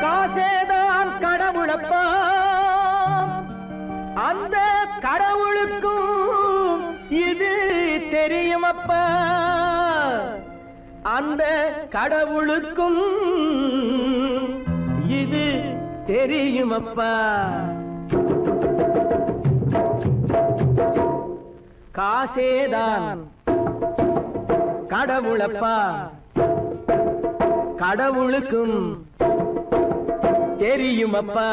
காசேதான் கடவுளப்பா அந்த கடவுளுக்கும் இது தெரியுமப்பா அந்த கடவுளுக்கும் இது தெரியுமப்பா காசேதான் கடவுளப்பா கடவுளுக்கும் தெரியுமப்பா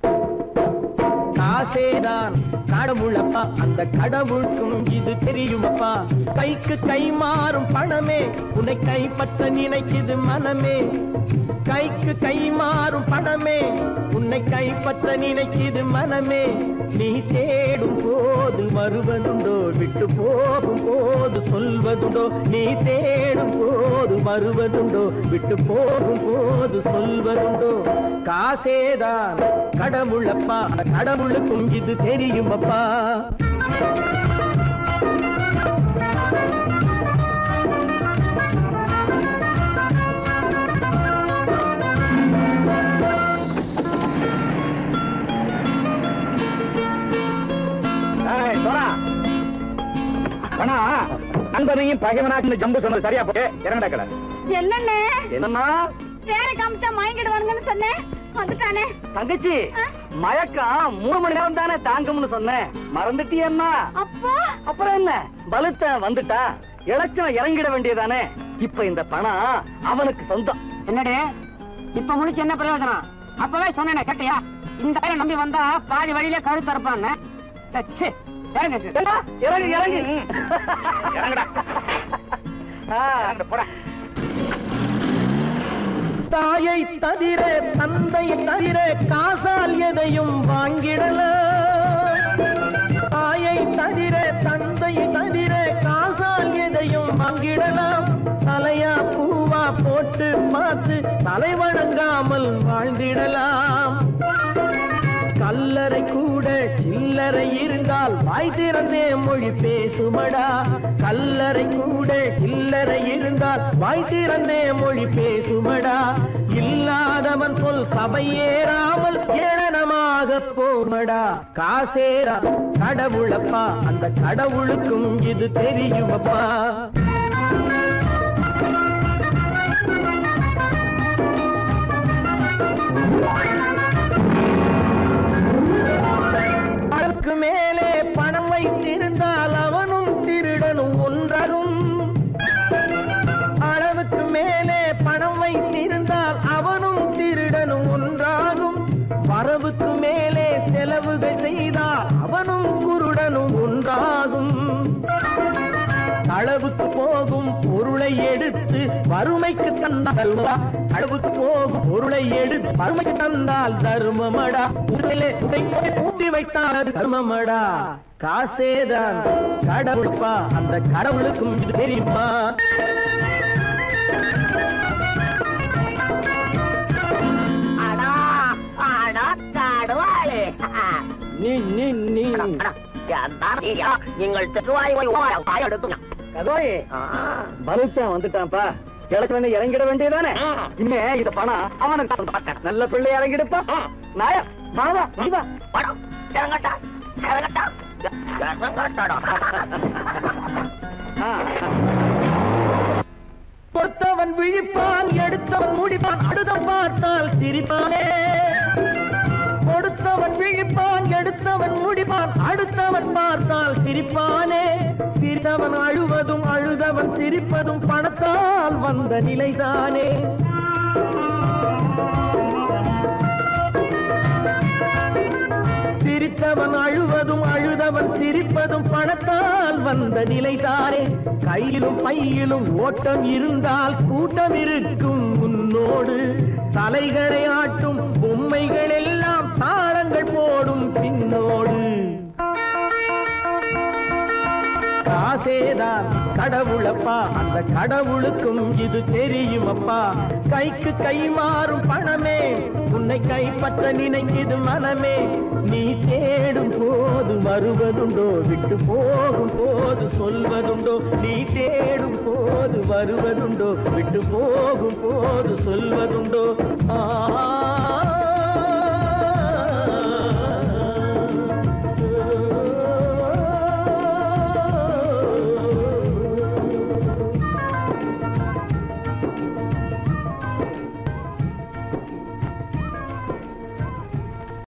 காசேதான் கடவுளப்பா அந்த கடவுளுக்கும் இது தெரியுமப்பா கைக்கு கை மாறும் பணமே உன்னை கைப்பற்ற நினைக்குது மனமே கைக்கு கை மாறும் பணமே உன்னை கைப்பற்ற நினைக்குது மனமே நீ தேடும் போது வருவதுண்டோ விட்டு போகும் போது சொல்வதுண்டோ நீ தேடும் போது வருவதுண்டோ விட்டு போகும் போது சொல்வதுண்டோ காசேதான் கடவுளப்பா கடவுளுக்கும் இது தெரியுமப்பா ஏய், தோரா. அண்ணா, நண்பனையும் பகைவனாக்கு ஜம்பு சொன்னது சரியா போட்டு இறங்கடா கடை என்னண்ணே என்னம்மா வேற காமிச்சா மயங்கிடுவானுங்கன்னு சொன்னேன் வந்துட்டானே தங்கச்சி ஆ? மயக்கம் மூணு மணி நேரம் தானே தாங்கும்னு சொன்னேன் மறந்துட்டியம்மா அப்போ அப்புறம் என்ன பலுத்த வந்துட்டா இலச்சம் இறங்கிட வேண்டியதானே இப்ப இந்த பணம் அவனுக்கு சொந்தம் என்னடி இப்ப முடிச்சு என்ன பிரயோஜனம் அப்பவே சொன்னேனே கேட்டியா இந்த ஆயிரம் நம்பி வந்தா பாதி வழியிலே கழுத்து இருப்பான்னு ச்சே, இறங்கு. ஏண்டா, இறங்கு இறங்கு இறங்குடா ஆ, போடா தாயை தவிர தந்தை தவிர காசால் எதையும் வாங்கிடலாம் தாயை தவிர தந்தை தவிர காசால் எதையும் வாங்கிடலாம் தலையா பூவா போட்டு பார்த்து தலை வணங்காமல் வாழ்ந்திடலாம் கல்லறை கூட சில்லறை இருந்தால் வாய் திறந்தே மொழி பேசுமடா கல்லறை கூட சில்லறை இருந்தால் வாய் திறந்தே மொழி பேசுமடா இல்லாதவன் சொல் சபையேறாமல் ஏளனமாக போமடா காசேரா கடவுளப்பா அந்த கடவுளுக்கும் இது தெரியுமப்பா அதற்கு மேலே பணம் வைத்திருந்தால் அவனும் திருடனும் ஒன்றரும் அளவுக்கு மேலே பணம் வைத்திருந்தால் அவனும் திருடனும் ஒன்றாகும் வரவுக்கு மேலே செலவுகள் செய்தால் அவனும் குருடனும் ஒன்றாகும் அளவுக்கு போகும் பொருளை எடுத்து வறுமைக்கு தந்தால் அளவுக்கு போகும் பொருளை எடுத்து வறுமைக்கு தந்தால் தர்மமடா உடலே உடைப்பை பூட்டி வைத்தால் அது தர்மமடா காசேதான் கடவுள்பா அந்த கடவுளுக்கும் இது தெரியுமா அடா, அடா, காடுவாளே. நீ நீ நீ அடா, அடா, ஐயா, நீங்கள் திருவாய் போய் ஓர வாய் எடுத்துங்க. கதோய் பலுத்த வந்துட்டான்ப்பா கிழக்கு இறங்கிட வேண்டியதானே இனிமே இந்த பணம் அவனுக்கு தான். நல்ல பிள்ளை இறங்கிடுப்பா நாயா மாவா வா வாடா, இறங்கட்டா, இறங்கட்டா, இறங்கட்டாடா. ஆ, ஆ. கொடுத்தவன் விழிப்பான் எடுத்தவன் முடிப்பான் அடுத்தவன் பார்த்தால் சிரிப்பானே கொடுத்தவன் விழிப்பான் எடுத்தவன் முடிப்பான் அடுத்தவன் பார்த்தால் சிரிப்பானே சிரித்தவன் அழுவதும் அழுதவன் சிரிப்பதும் பணத்தால் வந்த நிலைதானே சிரித்தவன் அழுவதும் அழுதவன் சிரிப்பதும் பணத்தால் வந்த நிலைதானே கையிலும் பையிலும் ஓட்டம் இருந்தால் கூட்டம் இருக்கும் உன்னோடு தலைகளை ஆட்டும் பொம்மைகள் எல்லாம் தாளங்கள் போடும் பின்னோடு காசேதான் கடவுளப்பா அந்த கடவுளுக்கும் இது தெரியுமப்பா கைக்கு கை மாறும் பணமே உன்னை கைப்பற்ற நினைக்குது மனமே நீ தேடும் போது வருவதுண்டோ விட்டு போகும் போது சொல்வதுண்டோ நீ தேடும் போது வருவதுண்டோ விட்டு போகும் போது சொல்வதுண்டோ ஆ